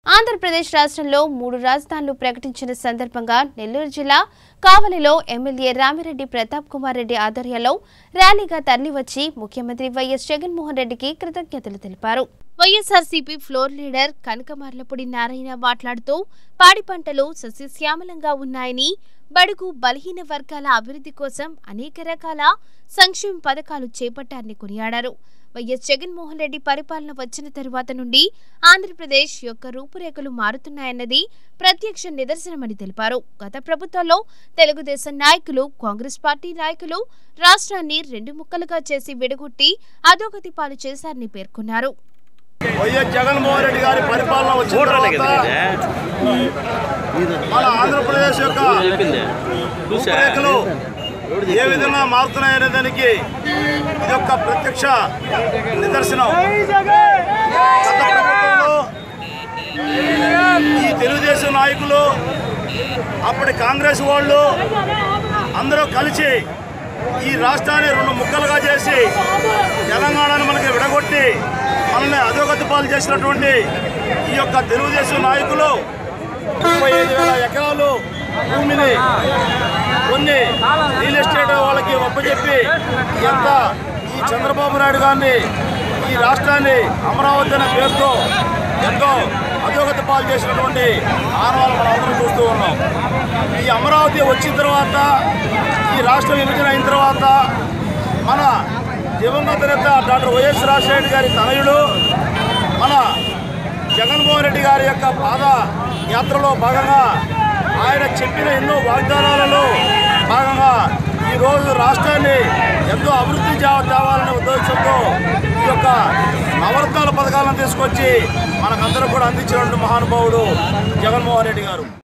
ఆంధ్రప్రదేశ్ రాష్ట్రంలో మూడు రాజధానులు ప్రకటించిన సందర్భంగా నెల్లూరు జిల్లా కావలిలో ఎమ్మెల్యే రామిరెడ్డి ప్రతాప్ కుమార్ రెడ్డి ఆధ్వర్యంలో ర్యాలీగా తరలివచ్చి ముఖ్యమంత్రి వైఎస్ జగన్మోహన్ రెడ్డికి కృతజ్ఞతలు తెలిపారు YSRCP floor leader Kanakamarlapudi Narayana మాట్లాడుతూ పాడి పంటలు సస్యశ్యామలంగా ఉన్నాయని బడుగు బలహీన వర్గాల అభివృద్ధి కోసం అనేక రకాల సంక్షేమ పథకాలు చేపట్టారని కొనియాడారు వైఎస్ జగన్మోహన్ రెడ్డి పరిపాలన వచ్చిన తరువాత నుండి ఆంధ్రప్రదేశ్ యొక్క రూపురేఖలు మారుతున్నాయన్నది ప్రత్యక్ష నిదర్శనమని తెలిపారు గత ప్రభుత్వంలో తెలుగుదేశం నాయకులు కాంగ్రెస్ పార్టీ నాయకులు రాష్ట్రాన్ని రెండు ముక్కలుగా చేసి విడగొట్టి అధోగతి పాలు చేశారని పేర్కొన్నారు వైఎస్ జగన్మోహన్ రెడ్డి గారి పరిపాలన వచ్చిన తర్వాత మన ఆంధ్రప్రదేశ్ యొక్క రూపురేఖలు ఏ విధంగా మారుతున్నాయనే దానికి ఇది యొక్క ప్రత్యక్ష నిదర్శనం గత ప్రభుత్వంలో ఈ తెలుగుదేశం నాయకులు అప్పటి కాంగ్రెస్ వాళ్ళు అందరూ కలిసి ఈ రాష్ట్రాన్ని రెండు ముక్కలుగా చేసి తెలంగాణను మనకి విడగొట్టి మనల్ని అధోగతి పాలు చేసినటువంటి ఈ యొక్క తెలుగుదేశం నాయకులు ముప్పై ఐదు వేల ఎకరాలు భూమిని కొన్ని రియల్ ఎస్టేట్ వాళ్ళకి ఒప్పచెప్పి ఎంత ఈ చంద్రబాబు నాయుడు గారిని ఈ రాష్ట్రాన్ని అమరావతి అనే పేరుతో ఎంతో అధోగతి పాలు చేసినటువంటి ఆనవాళ్ళు మనం అందరం చూస్తూ ఉన్నాం ఈ అమరావతి వచ్చిన తర్వాత ఈ రాష్ట్ర విభజన అయిన తర్వాత మన దివంగత నేత డాక్టర్ వైఎస్ రాజశేఖర గారి తనయుడు మన జగన్మోహన్ రెడ్డి గారి యొక్క పాద యాత్రలో భాగంగా ఆయన చెప్పిన ఎన్నో వాగ్దానాలలో భాగంగా ఈరోజు రాష్ట్రాన్ని ఎంతో అభివృద్ధి చే- తేవాలనే ఉద్దేశంతో ఈ యొక్క నవరత్నాల పథకాలను తీసుకొచ్చి మనకందరూ కూడా అందించినటువంటి మహానుభావుడు జగన్మోహన్ రెడ్డి గారు